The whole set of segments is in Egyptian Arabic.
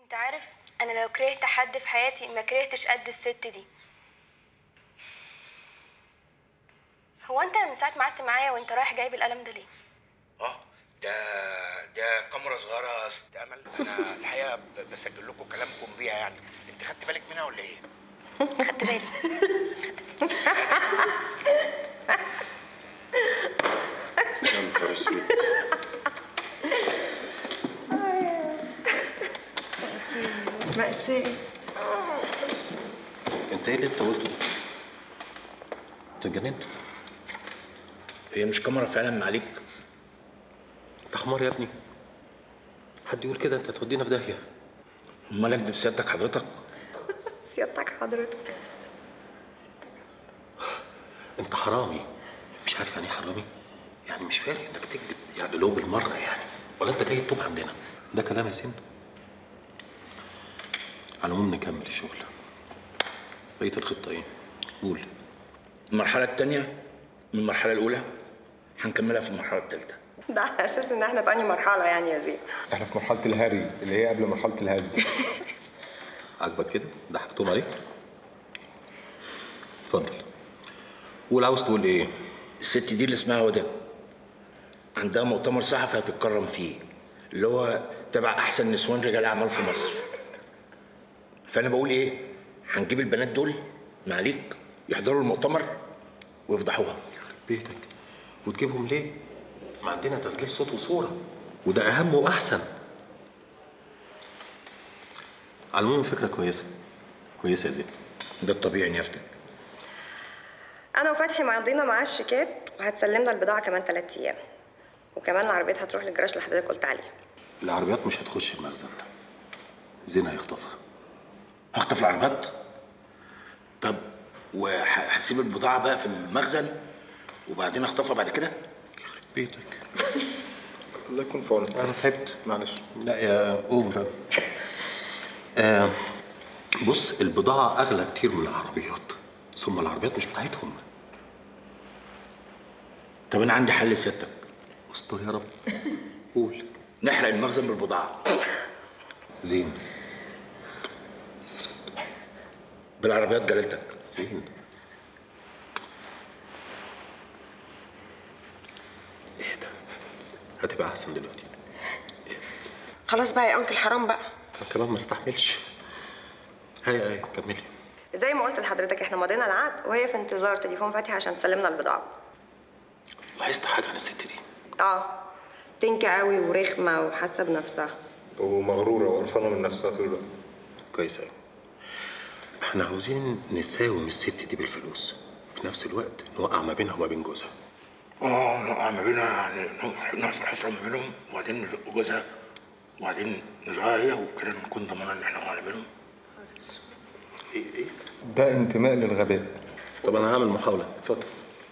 انت عارف انا لو كرهت حد في حياتي ما كرهتش قد الست دي هو انت من ساعه ما قعدت معايا وانت رايح جايب القلم ده ليه اه ده ده كاميرا صغيره يا ست امل انا الحقيقه ب- بسجل لكم كلامكم بيها يعني انت خدت بالك منها ولا ايه؟ خدت بالي يا نهار اسود مأساة انت ايه اللي انت قلته؟ انت اتجننت هي مش كاميرا فعلا معليك انت حمار يا ابني حد يقول كده انت هتودينا في داهيه امال اكدب سيادتك حضرتك سيادتك حضرتك انت حرامي مش عارف يعني ايه حرامي يعني مش فارق انك تكذب يعني لو بالمره يعني ولا انت جاي تتوب عندنا ده كلام يا سن على العموم نكمل الشغل بقيه الخطه ايه قول المرحله الثانيه من المرحله الاولى هنكملها في المرحله الثالثه ده على اساس ان احنا في انهي مرحله يعني يا زين احنا في مرحله الهري اللي هي قبل مرحله الهز عاجبك كده ضحكتهم عليك اتفضل قول عاوز تقول ايه الست دي اللي اسمها هدى عندها مؤتمر صحفي هتتكرم فيه اللي هو تبع احسن نسوان رجال اعمال في مصر فانا بقول ايه هنجيب البنات دول معليك يحضروا المؤتمر ويفضحوها بيتك وتجيبهم ليه ما عندنا تسجيل صوت وصوره وده اهم واحسن على العموم فكره كويسه كويسه يا زين ده الطبيعي يا فتى انا وفتحي ماضينا معاه الشيكات وهتسلمنا البضاعه كمان ثلاث ايام وكمان العربيات هتروح للجراج اللي حضرتك قلت عليه العربيات مش هتخش المخزن زين هيخطفها هخطف العربيات طب وهسيب البضاعه بقى في المخزن وبعدين اخطفها بعد كده بيتك الله يكون في عونك انا تعبت معلش لا يا اوفر آه بص البضاعة أغلى كتير من العربيات ثم العربيات مش بتاعتهم طب انا عندي حل سيادتك استر يا رب قول نحرق المخزن بالبضاعه زين بالعربيات جلالتك زين ايه ده هتبقى أحسن دلوقتي خلاص بقى يا انكل حرام بقى أنا كمان ما استحملش هيا هيا كملي زي ما قلت لحضرتك احنا ماضينا العقد وهي في انتظار تليفون فتحي عشان تسلمنا البضاعه لاحظت حاجة عن الست دي اه تنكة قوي ورخمه وحاسه بنفسها ومغروره وقرفانه من نفسها طول الوقت كويس أوي احنا عاوزين نساوم الست دي بالفلوس في نفس الوقت نوقع ما بينها وما بين جوزها اه نقع ما بينها يعني نحصل حصه ما بينهم وبعدين نزق جوزها وبعدين نزقها هي وكده نكون ضمنا ان احنا وقعنا ما بينهم ايه ايه ده انتماء للغباء طب انا هعمل محاولة اتفضل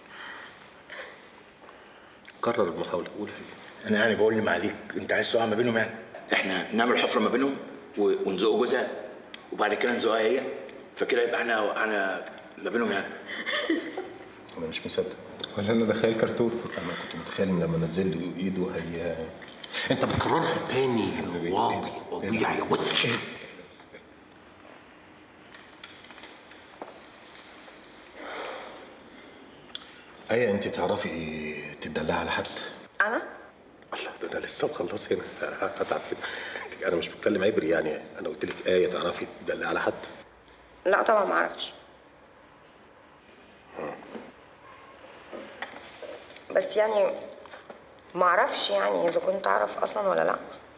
كرر المحاولة قول هي انا يعني بقول لي معليك انت عايز توقع ما بينهم يعني احنا نعمل حفره ما بينهم و- ونزق جوزها وبعد كده نزقها هي فكده يبقى احنا وقعنا ما بينهم يعني انا مش مصدق ولا انا دخيل كرتون انا كنت متخيل ان لما نزل له ايده هي انت بتكررها تاني يا واطي وضيع يا وسخ ايه انت تعرفي تدلعي على حد انا الله ده انا لسه مخلص هنا هتعب كده انا مش بتكلم عبري يعني انا قلت لك ايه تعرفي تدلعي على حد لا طبعا ما اعرفش بس يعني ما اعرفش يعني اذا كنت اعرف اصلا ولا لا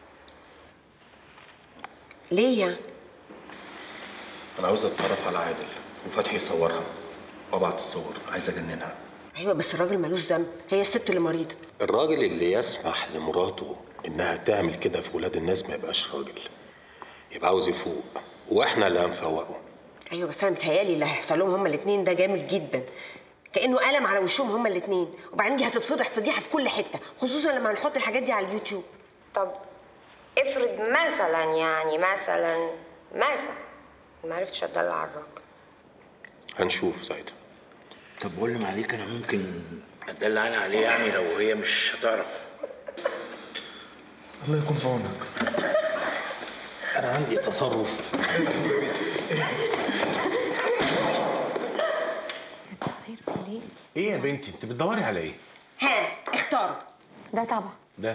ليه يعني انا عاوز اتعرف على عادل وفتحي يصورها وابعت الصور عايز اجننها ايوه بس الراجل ملوش ذنب هي الست اللي مريضه الراجل اللي يسمح لمراته انها تعمل كده في ولاد الناس ما يبقاش راجل يبقى عاوز يفوق واحنا اللي هنفوقه ايوه بس انا متهيالي اللي هيحصل لهم هما الاثنين ده جامد جدا كانه قلم على وشهم هما الاثنين وبعدين دي هتتفضح فضيحه في كل حته خصوصا لما هنحط الحاجات دي على اليوتيوب طب افرض مثلا يعني مثلا مثلا ما عرفتش اتدلع على الراجل هنشوف ساعتها طب بقول لي معليك انا ممكن اتدلع انا عليه يعني لو هي مش هتعرف الله يكون في عونك انا عندي تصرف ايه يا بنتي انت بتدوري على ايه ها اختاروا ده طبعا ده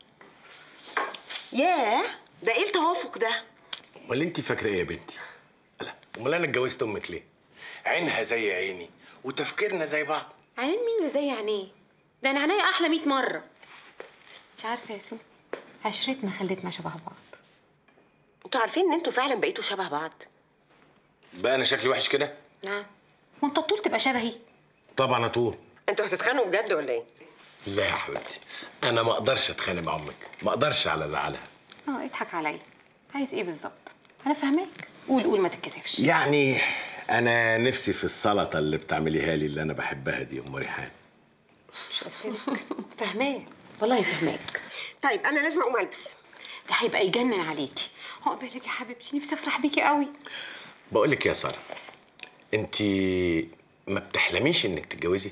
ياه ده ايه التوافق ده امال انت فاكره ايه يا بنتي لا امال انا اتجوزت امك ليه عينها زي عيني وتفكيرنا زي بعض عينين مين اللي زي عينيه ده انا عينيا احلى 100 مره مش عارفه يا سو عشرتنا خلتنا شبه بعض انتوا عارفين ان انتوا فعلا بقيتوا شبه بعض بقى انا شكلي وحش كده نعم وانت طول تبقى شبهي طبعا اطول انتوا هتتخانقوا بجد ولا ايه لا يا حبيبتي انا ما اقدرش اتخانق مع امك ما اقدرش على زعلها اه اضحك عليا عايز ايه بالظبط انا فاهماك قول قول ما تتكسفش يعني انا نفسي في السلطه اللي بتعمليها لي اللي انا بحبها دي ام ريحان مش قلت لك فاهماك والله فاهماك طيب انا لازم اقوم البس ده هيبقى يجنن عليكي عقبالك يا حبيبتي نفسي افرح بيكي قوي بقول لك يا ساره انت ما بتحلميش انك تتجوزي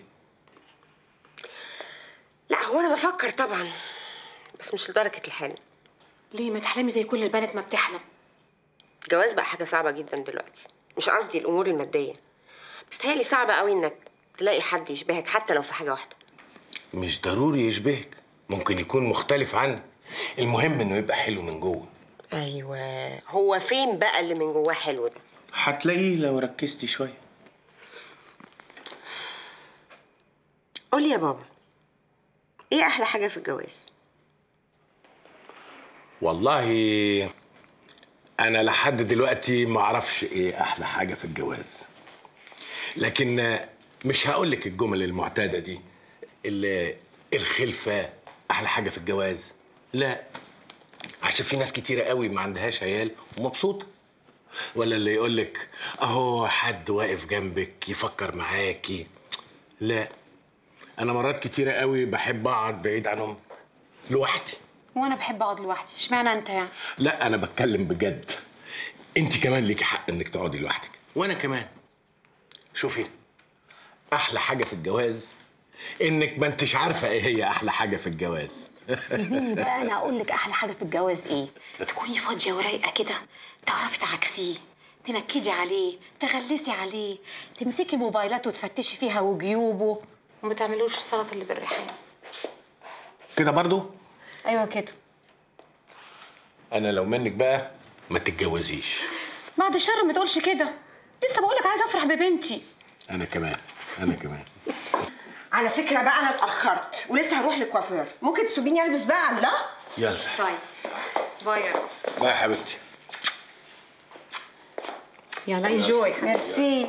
لا هو انا بفكر طبعا بس مش لدرجه الحلم ليه ما تحلمي زي كل البنات ما بتحلم الجواز بقى حاجه صعبه جدا دلوقتي مش قصدي الامور الماديه بس تهيألي صعبة قوي انك تلاقي حد يشبهك حتى لو في حاجه واحده مش ضروري يشبهك ممكن يكون مختلف عنك المهم انه يبقى حلو من جوه ايوه هو فين بقى اللي من جواه حلو ده هتلاقيه لو ركزتي شويه قولي يا بابا ايه احلى حاجه في الجواز والله انا لحد دلوقتي ما اعرفش ايه احلى حاجه في الجواز لكن مش هقول لك الجمل المعتاده دي اللي الخلفه احلى حاجه في الجواز لا عشان في ناس كتيره قوي ما عندهاش عيال ومبسوطه ولا اللي يقول لك اهو حد واقف جنبك يفكر معاكي لا انا مرات كتيره قوي بحب اقعد بعيد عنهم لوحدي وانا بحب اقعد لوحدي اشمعنى انت يعني لا انا بتكلم بجد انت كمان ليكي حق انك تقعدي لوحدك وانا كمان شوفي احلى حاجه في الجواز انك ما انتش عارفه ايه هي احلى حاجه في الجواز سيبيني بقى انا اقول لك احلى حاجه في الجواز ايه تكوني فاضيه ورايقه كده تعرفي تعكسيه تنكدي عليه تغلسي عليه تمسكي موبايلاته وتفتشي فيها وجيوبه وما تعملوش السلطه اللي بالريحان كده برضو ايوه كده انا لو منك بقى ما تتجوزيش بعد الشر ما تقولش كده لسه بقول لك عايزه افرح ببنتي انا كمان انا كمان على فكره بقى انا اتاخرت ولسه هروح للكوافير ممكن تسيبيني البس بقى لا يلا طيب باي يا رب. باي يا حبيبتي يلا انجوي ميرسي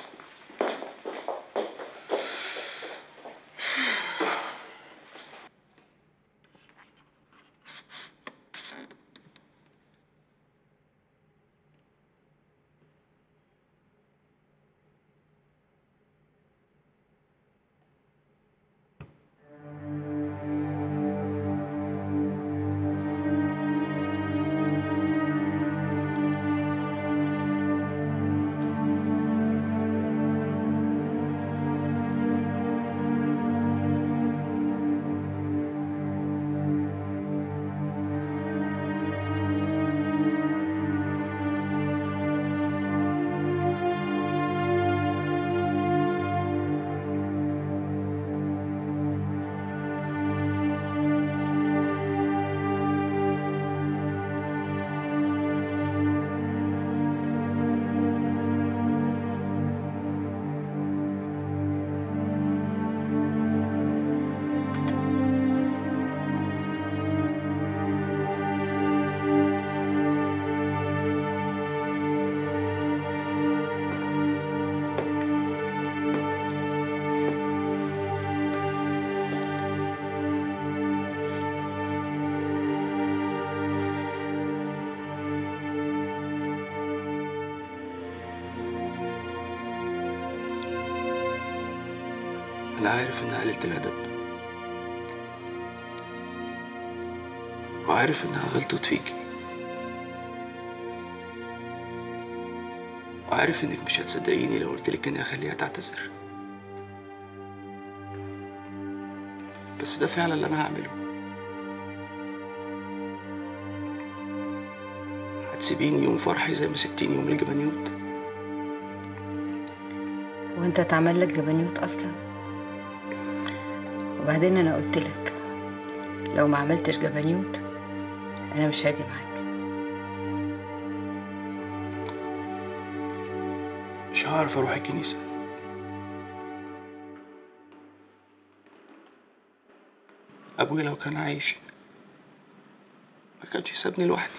أنا عارف إنها قليلة الأدب وعارف إنها غلطت فيكي وعارف إنك مش هتصدقيني لو قلتلك إني هخليها تعتذر بس ده فعلا اللي أنا هعمله هتسيبيني يوم فرحي زي ما سبتيني يوم الجبنيوت وانت اتعمل لك جبنيوت اصلا وبعدين انا قلت لك لو ما عملتش جبنيوت انا مش هاجي معاك مش هعرف اروح الكنيسه ابويا لو كان عايش ما كانش سابني لوحدي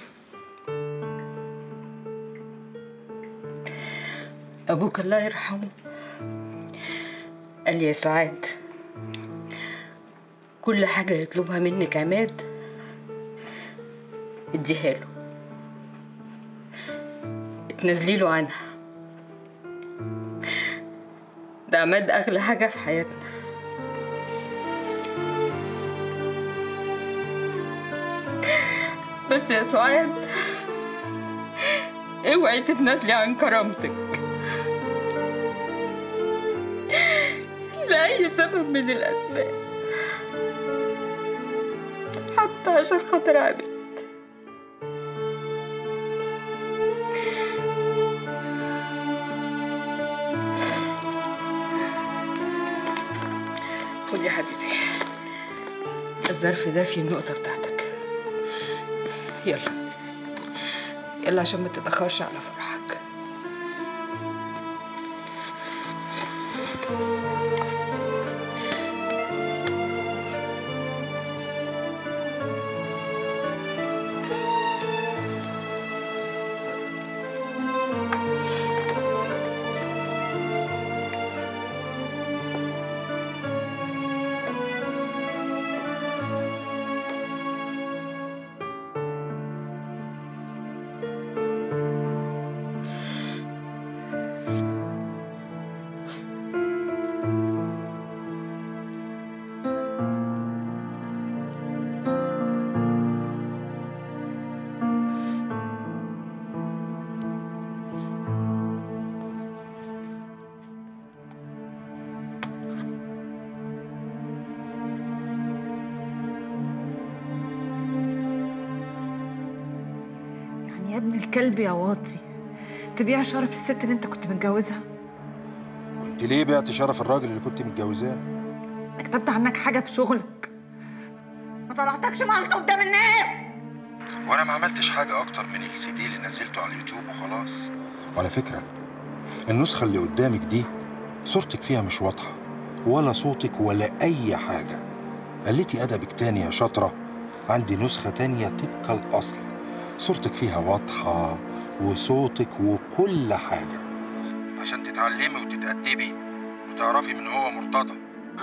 ابوك الله يرحمه قال لي يا سعاد كل حاجه يطلبها منك عماد اديها له اتنازلي له عنها ده عماد اغلى حاجه في حياتنا بس يا سعاد اوعي تتنازلي عن كرامتك لأي سبب من الأسباب حتى عشان خاطر عبد خد يا حبيبي الظرف ده فيه النقطة بتاعتك يلا يلا عشان ما تتأخرش على فرحك يعني يا ابن الكلب يا واطي تبيع شرف الست اللي انت كنت متجوزها انت ليه بعت شرف الراجل اللي كنت متجوزاه انا كتبت عنك حاجه في شغلك ما طلعتكش مالطه قدام الناس وانا ما عملتش حاجه اكتر من السي دي اللي نزلته على اليوتيوب وخلاص وعلى فكره النسخه اللي قدامك دي صورتك فيها مش واضحه ولا صوتك ولا اي حاجه قلتي ادبك تاني يا شاطره عندي نسخه تانية طبق الاصل صورتك فيها واضحه وصوتك وكل حاجه عشان تتعلمي وتتأدبي وتعرفي من هو مرتضى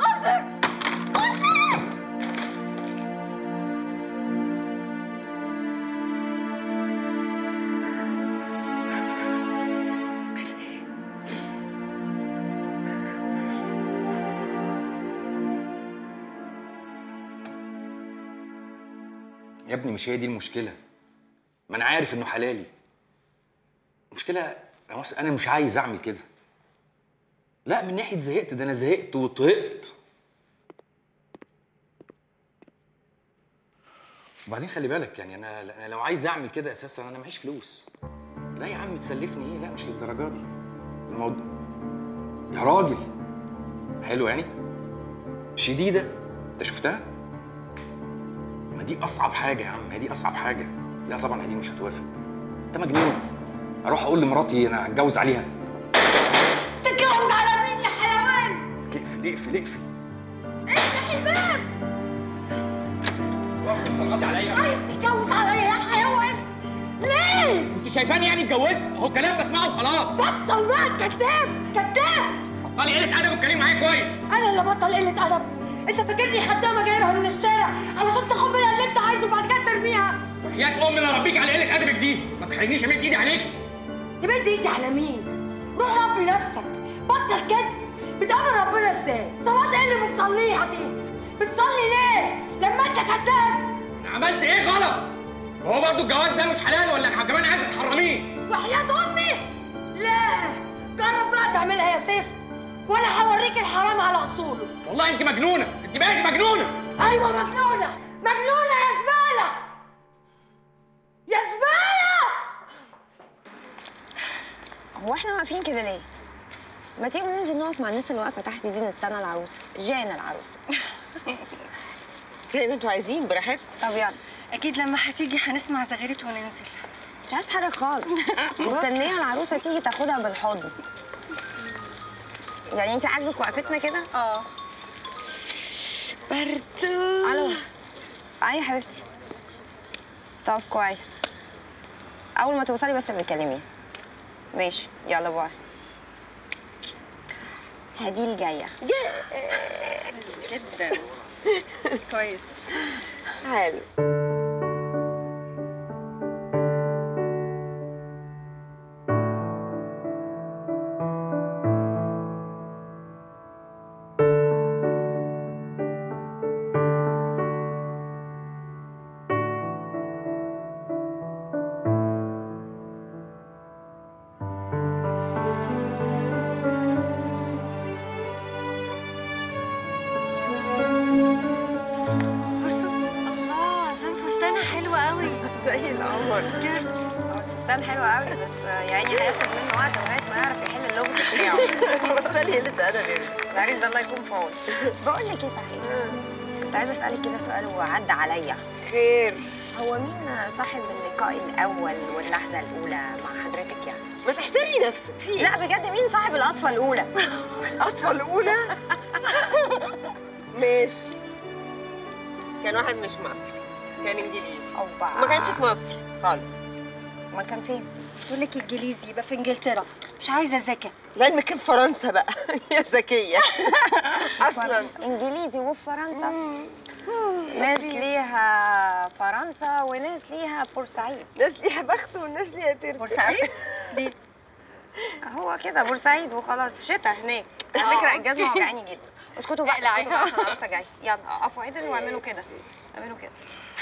يا ابني مش هي دي المشكلة ما أنا عارف إنه حلالي المشكلة يا مصر أنا مش عايز أعمل كده لا من ناحية زهقت ده أنا زهقت وطهقت وبعدين خلي بالك يعني أنا أنا لو عايز أعمل كده أساسا أنا معيش فلوس لا يا عم تسلفني إيه لا مش للدرجة دي الموضوع يا راجل حلو يعني شديدة أنت شفتها؟ ما دي اصعب حاجه يا عم هي دي اصعب حاجه لا طبعا هدي مش هتوافق انت مجنون اروح اقول لمراتي انا هتجوز عليها تتجوز على مين يا حيوان؟ اقفل اقفل اقفل افتح الباب صلاتي عليا عايز تتجوز عليا يا حيوان ليه؟ انت شايفاني يعني اتجوزت اهو كلام بسمعه وخلاص بطل بقى كذاب كذاب بطلي قله ادب واتكلمي معايا كويس انا اللي بطل قله ادب انت فاكرني خدامه جايبها من الشارع علشان تاخد منها اللي انت عايزه وبعد كده ترميها وحياة امي انا اربيك على قله ادبك دي ما تخلينيش امد ايدي عليك تمد ايدي على مين؟ روح ربي نفسك بطل كده بتقابل ربنا ازاي؟ صلاه ايه اللي بتصليها دي؟ بتصلي ليه؟ لما انت كذاب انا عملت ايه غلط وهو برضه الجواز ده مش حلال ولا كمان عايزه تحرميه وحياة امي لا جرب بقى تعملها يا سيف وانا هوريك الحرام على اصوله والله انت مجنونه انت بقيتي مجنونه ايوه مجنونه مجنونه يا زباله يا زباله هو احنا واقفين كده ليه؟ ما تيجوا ننزل نقف مع الناس اللي واقفه تحت دي نستنى العروسه جانا العروسه زي ما انتوا عايزين براحتكم طب يلا اكيد لما هتيجي هنسمع زغاريت وننزل مش عايز اتحرك خالص مستنيه العروسه تيجي تاخدها بالحضن يعني انت عاجبك وقفتنا كده؟ اه برد الو اي يا حبيبتي طب كويس اول ما توصلي بس بتكلميني ماشي يلا باي هدي الجايه جدا كويس حلو بصوا الله عشان فستانها حلو قوي زي القمر بجد الفستان حلو قوي بس يا عيني هياخد منه وقت لغايه ما يعرف يحل اللغز بتاعه بطلي قلة ادب يا العريس ده الله يكون في عونه بقول لك ايه صحيح كنت عايزه اسالك كده سؤال وعدى عليا خير هو مين صاحب اللقاء الاول واللحظه الاولى مع حضرتك يعني ما تحترمي نفسك في إيه؟ لا بجد مين صاحب القطفه الاولى اطفال الاولى ماشي كان واحد مش مصري كان انجليزي اوبا ما كانش في مصر خالص ما كان فين بقول لك انجليزي يبقى في انجلترا مش عايزه ذكاء لعلمك في فرنسا بقى يا ذكيه اصلا انجليزي وفي فرنسا ناس ليها فرنسا وناس ليها بورسعيد ناس ليها بخت والناس ليها تربية بورسعيد ليه هو كده بورسعيد وخلاص شتا هناك على فكره الجزمه وجعاني جدا اسكتوا بقى اقلعي. اسكتوا بقى عشان العروسه جايه يلا اقفوا عدل واعملوا كده اعملوا كده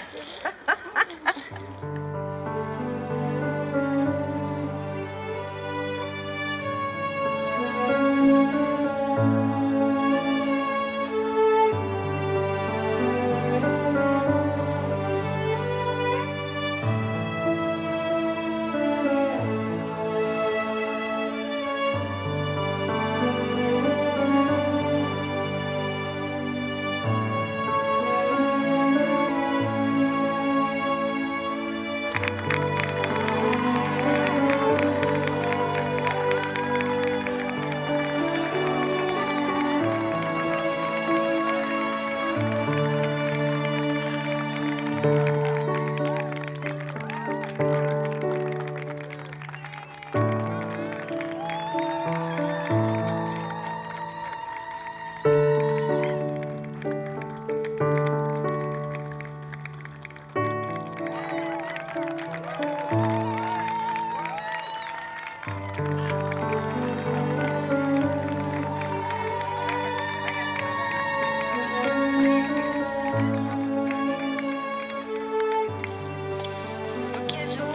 مبروك يا جو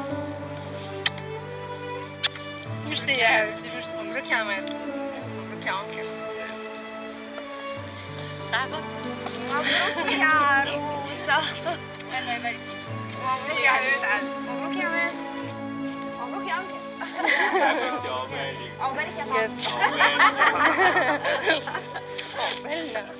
ميرسي يا حبيبتي ميرسي مبروك يا عماد مبروك يا عنكر تعبت مبروك يا عروسه الله يبارك مبروك يا حبيبه قلبي مبروك يا عماد مبروك يا انكل عقبالك يا صاحبي عقبالنا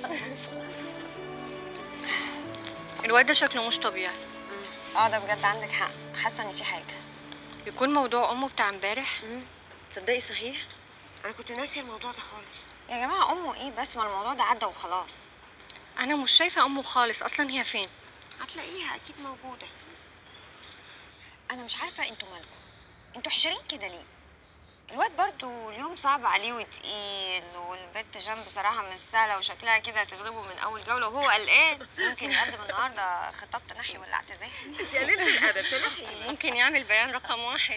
الواد ده شكله مش طبيعي اه ده بجد عندك حق حاسه ان في حاجه يكون موضوع امه بتاع امبارح تصدقي صحيح انا كنت ناسيه الموضوع ده خالص يا جماعه امه ايه بس ما الموضوع ده عدى وخلاص انا مش شايفه امه خالص اصلا هي فين هتلاقيها اكيد موجوده انا مش عارفه انتوا مالكم انتوا حشرين كده ليه الواد برضو اليوم صعب عليه وتقيل والبت جنب بصراحة مش سهلة وشكلها كده هتغلبه من أول جولة وهو قلقان ممكن يقدم النهاردة خطاب تنحي ولا اعتزال انت قليله الادب تنحي ممكن يعمل بيان رقم واحد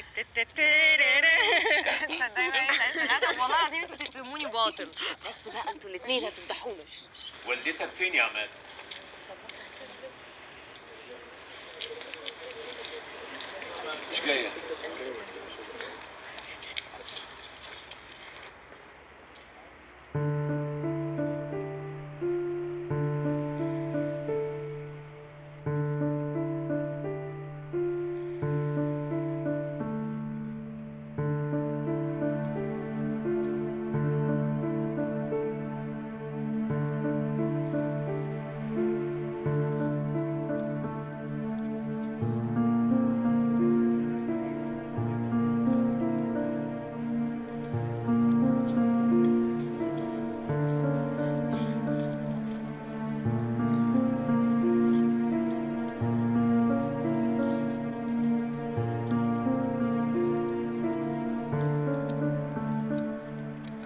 تصدقي بقى قلة الأدب والله العظيم انتوا بتتهموني باطل بس بقى انتوا الاثنين هتفضحونا والدتك فين يا عماد؟ مش جاية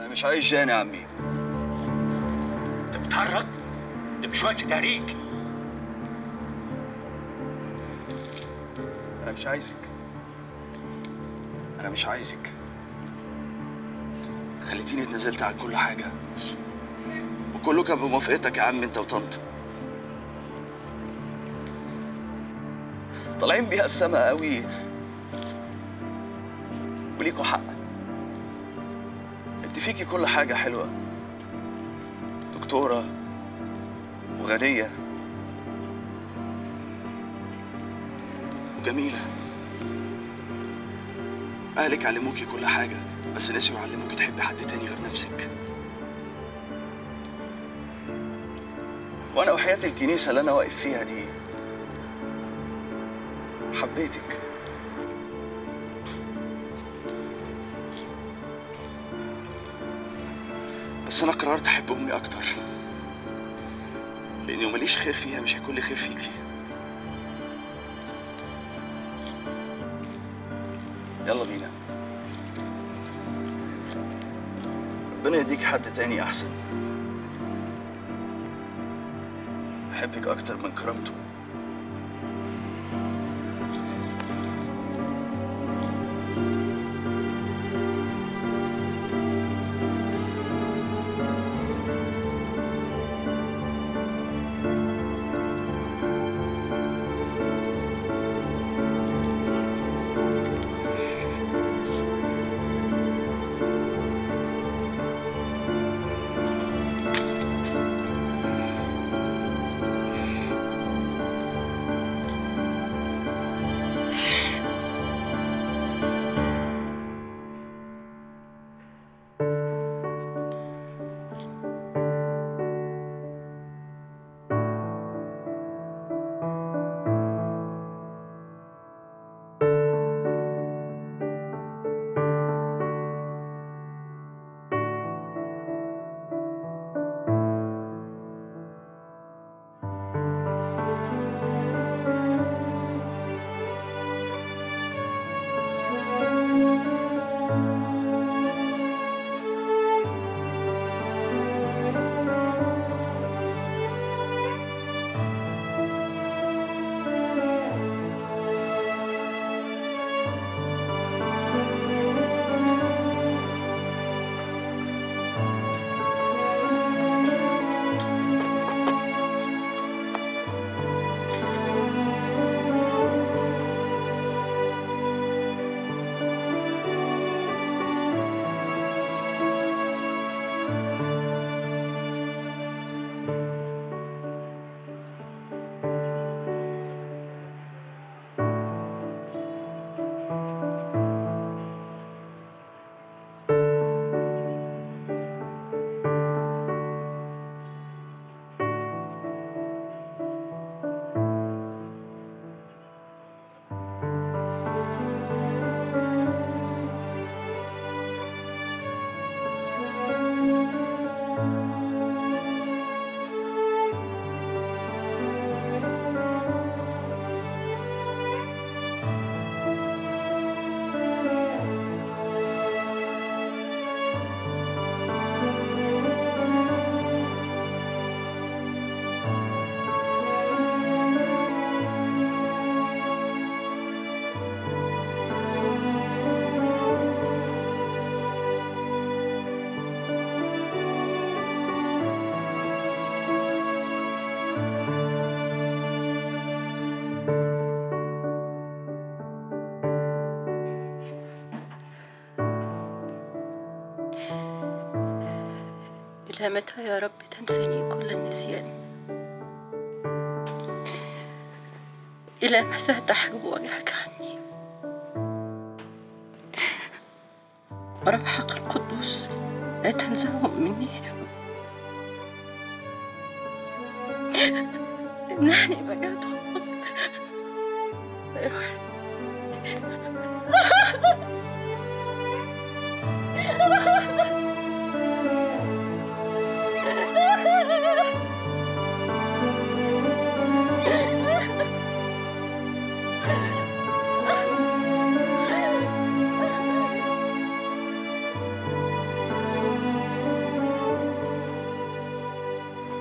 انا مش عايز جان يا عمي انت بتهرج ده مش وقت تهريج انا مش عايزك انا مش عايزك خليتيني اتنازلت عن كل حاجه وكله كان بموافقتك يا عم انت وطنط طالعين بيها السما قوي وليكوا حق انت فيكي كل حاجه حلوه دكتوره وغنيه وجميله اهلك علموكي كل حاجه بس نسيوا يعلموكي تحبي حد تاني غير نفسك وانا وحياه الكنيسه اللي انا واقف فيها دي حبيتك بس انا قررت احب امي اكتر لاني لو ماليش خير فيها مش هيكون لي خير فيكي يلا بينا ربنا يديك حد تاني احسن احبك اكتر من كرامته إلى متى يا رب تنساني كل النسيان إلى متى تحجب وجهك عني روحك القدوس لا تنزعه مني امنحني بجد وحزن روحي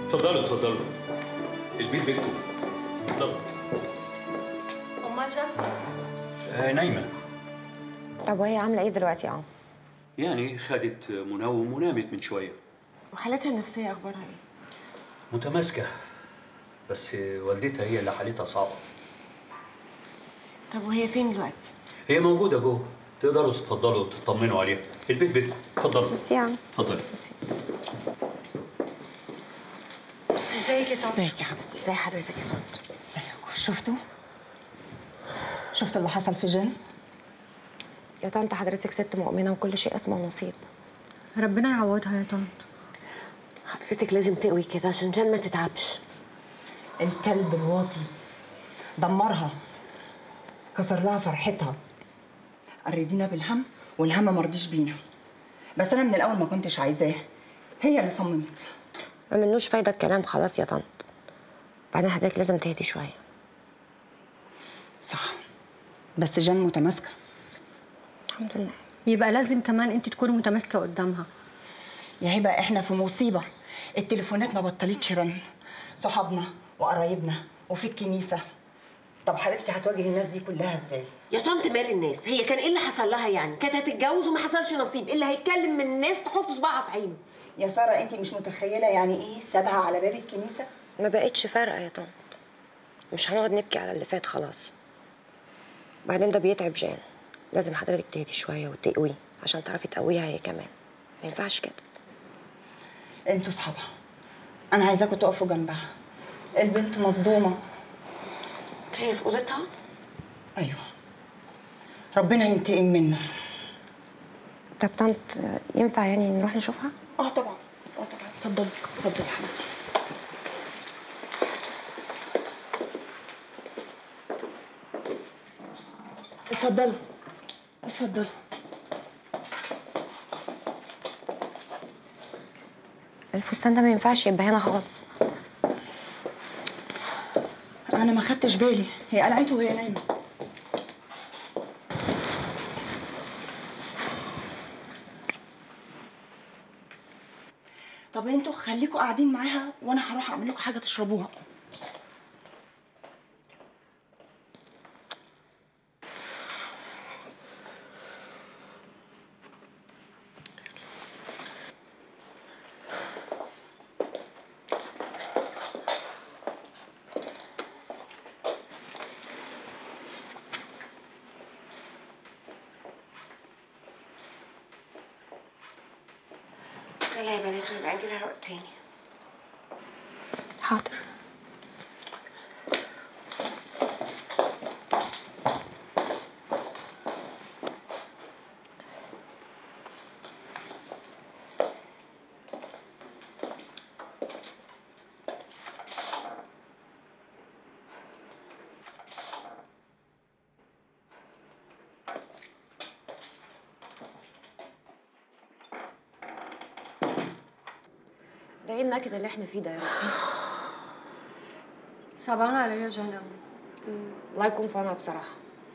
اتفضلوا اتفضلوا البيت بيتكم اتفضلوا امال جان آه نايمه طب وهي عامله ايه دلوقتي يا عم يعني خدت منوم ونامت من شويه وحالتها النفسيه اخبارها ايه متماسكه بس والدتها هي اللي حالتها صعبه طب وهي فين دلوقتي هي موجوده جوه تقدروا تتفضلوا تطمنوا عليها البيت بيتكم اتفضلوا بس يا عم اتفضلي ازيك يا طارق ازيك يا حبيبتي ازي حضرتك يا طنط ازيكم شفتوا شفت اللي حصل في جن يا طنط حضرتك ست مؤمنه وكل شيء اسمه نصيب ربنا يعوضها يا طنط حضرتك لازم تقوي كده عشان جن ما تتعبش الكلب الواطي دمرها كسر لها فرحتها قريدينا بالهم والهم مرضيش بينا بس انا من الاول ما كنتش عايزاه هي اللي صممت ما منوش فايده الكلام خلاص يا طنط بعدين حضرتك لازم تهدي شويه صح بس جن متماسكه الحمد لله يبقى لازم كمان انت تكوني متماسكه قدامها يا هبه احنا في مصيبه التليفونات ما بطلتش رن صحابنا وقرايبنا وفي الكنيسه طب حبيبتي هتواجه الناس دي كلها ازاي يا طنط مال الناس هي كان ايه اللي حصل لها يعني كانت هتتجوز وما حصلش نصيب اللي هيتكلم من الناس تحط صباعها في عينه يا ساره انت مش متخيله يعني ايه سابها على باب الكنيسه ما بقتش فارقه يا طنط مش هنقعد نبكي على اللي فات خلاص بعدين ده بيتعب جان لازم حضرتك تهدي شويه وتقوي عشان تعرفي تقويها هي كمان ما ينفعش كده انتوا صحابها انا عايزاكم تقفوا جنبها البنت مصدومه هي في اوضتها ايوه ربنا ينتقم منا طب طنط ينفع يعني نروح نشوفها اه طبعا اه طبعا اتفضلي اتفضلي يا حبيبتي اتفضلي اتفضلي الفستان ده ما ينفعش يبقى هنا خالص انا ما خدتش بالي هي قلعته وهي نايمه طب انتوا خليكوا قاعدين معاها وانا هروح اعمل لكم حاجه تشربوها يلا يا بنات يبقى اجي لها وقت تاني حاضر ده ايه النكد اللي احنا فيه ده يا رب صعبان عليا يا جان قوي الله يكون في عونها بصراحه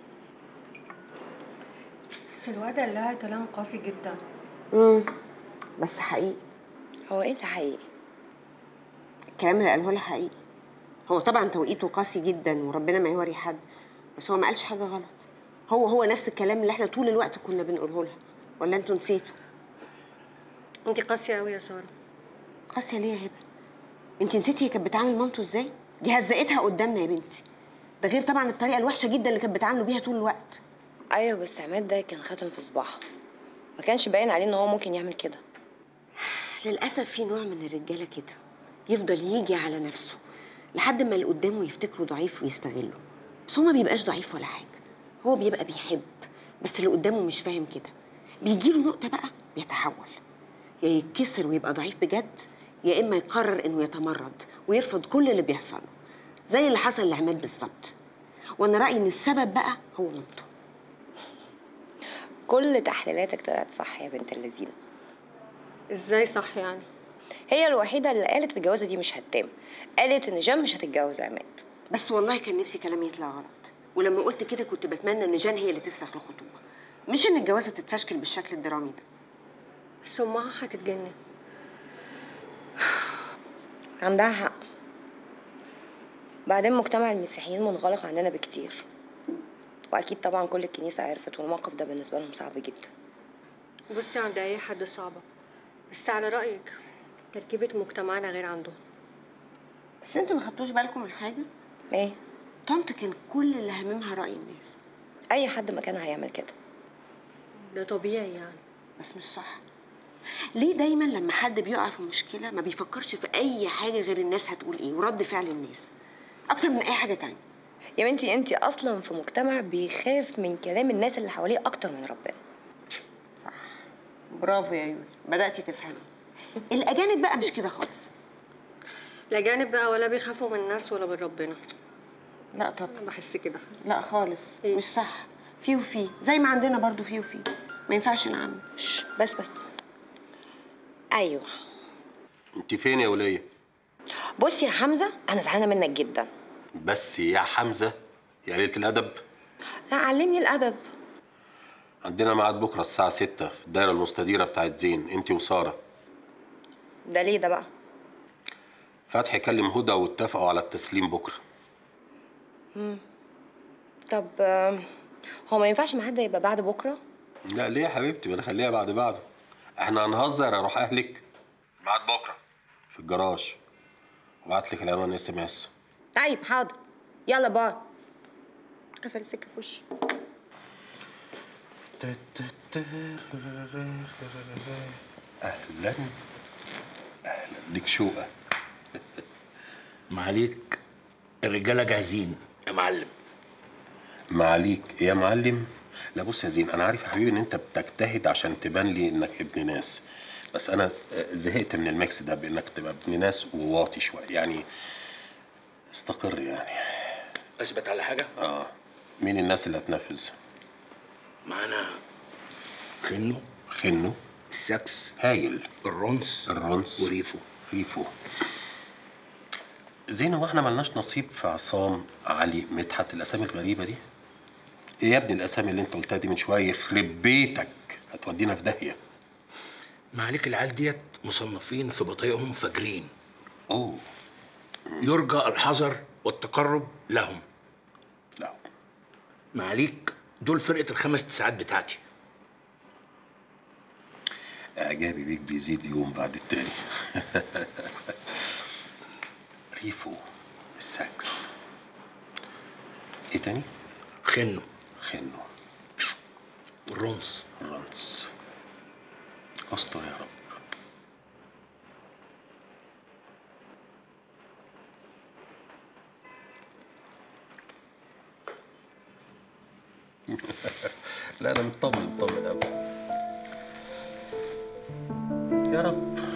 بس الواد قال لها كلام قاسي جدا امم بس حقيقي هو ايه ده حقيقي الكلام اللي قاله لها حقيقي هو طبعا توقيته قاسي جدا وربنا ما يوري حد بس هو ما قالش حاجه غلط هو هو نفس الكلام اللي احنا طول الوقت كنا بنقوله لها ولا انتوا نسيتوا انت قاسيه قوي يا ساره قاسيه ليه يا هبه انت نسيتي هي كانت بتعامل مامته ازاي دي هزقتها قدامنا يا بنتي ده غير طبعا الطريقه الوحشه جدا اللي كانت بتعامله بيها طول الوقت ايوه بس عماد ده كان خاتم في صباعها ما كانش باين عليه ان هو ممكن يعمل كده للاسف في نوع من الرجاله كده يفضل يجي على نفسه لحد ما اللي قدامه يفتكره ضعيف ويستغله بس هو ما بيبقاش ضعيف ولا حاجه هو بيبقى بيحب بس اللي قدامه مش فاهم كده بيجيله نقطه بقى بيتحول يا يتكسر ويبقى ضعيف بجد يا اما يقرر انه يتمرد ويرفض كل اللي بيحصل له زي اللي حصل لعماد بالظبط وانا رايي ان السبب بقى هو مامته كل تحليلاتك طلعت صح يا بنت اللذينه ازاي صح يعني هي الوحيده اللي قالت الجوازه دي مش هتتم قالت ان جان مش هتتجوز عماد بس والله كان نفسي كلامي يطلع غلط ولما قلت كده كنت بتمنى ان جان هي اللي تفسخ الخطوبه مش ان الجوازه تتفشكل بالشكل الدرامي ده بس امها هتتجنن عندها حق بعدين مجتمع المسيحيين منغلق عننا بكتير واكيد طبعا كل الكنيسه عرفت والموقف ده بالنسبه لهم صعب جدا بصي عند اي حد صعبة بس على رأيك تركيبة مجتمعنا غير عندهم بس انتوا ما خدتوش بالكم من حاجه ايه طنط كان كل اللي هاممها راي الناس اي حد مكانها هيعمل كده ده طبيعي يعني بس مش صح ليه دايما لما حد بيقع في مشكله ما بيفكرش في اي حاجه غير الناس هتقول ايه ورد فعل الناس اكتر من اي حاجه تانية يا بنتي انت اصلا في مجتمع بيخاف من كلام الناس اللي حواليه اكتر من ربنا صح برافو يا يولي بداتي تفهمي الاجانب بقى مش كده خالص الأجانب بقى ولا بيخافوا من الناس ولا من ربنا لا طبعا بحس كده لا خالص إيه؟ مش صح في وفي زي ما عندنا برضو في وفي ما ينفعش نعمل شش، بس بس ايوه انت فين يا وليه بص يا حمزه انا زعلانه منك جدا بس يا حمزه يا ليله الادب لا علمني الادب عندنا ميعاد بكره الساعه 6 في الدايره المستديره بتاعت زين انت وساره ده ليه ده بقى فتحي كلم هدى واتفقوا على التسليم بكره مم. طب آم، هو ما ينفعش ما حد يبقى بعد بكره لا ليه يا حبيبتي ما نخليها بعد بعده احنا هنهزر اروح اهلك بعد بكره في الجراج وابعت لك العنوان اس ام اس طيب حاضر يلا باي قفل السكه في وشي اهلا اهلا ليك شوقه معاليك الرجاله جاهزين يا معلم معاليك يا معلم لا بص يا زين انا عارف يا حبيبي ان انت بتجتهد عشان تبان لي انك ابن ناس بس انا آه، زهقت من الميكس ده بانك تبقى ابن ناس وواطي شويه يعني استقر يعني اثبت على حاجه اه مين الناس اللي هتنفذ معانا خنو خنو السكس هايل الرنس الرنس وريفو ريفو زين هو احنا ملناش نصيب في عصام علي مدحت الاسامي الغريبه دي ايه يا ابني الاسامي اللي انت قلتها دي من شويه يخرب بيتك هتودينا في داهيه معاليك العيال ديت مصنفين في بطايقهم فاجرين اوه يرجى الحذر والتقرب لهم لا معاليك دول فرقه الخمس تسعات بتاعتي اعجابي بيك بيزيد يوم بعد التاني ريفو السكس ايه تاني خنو خنو والرنس الرنس استر يا رب لا انا مطمن مطمن قوي يا رب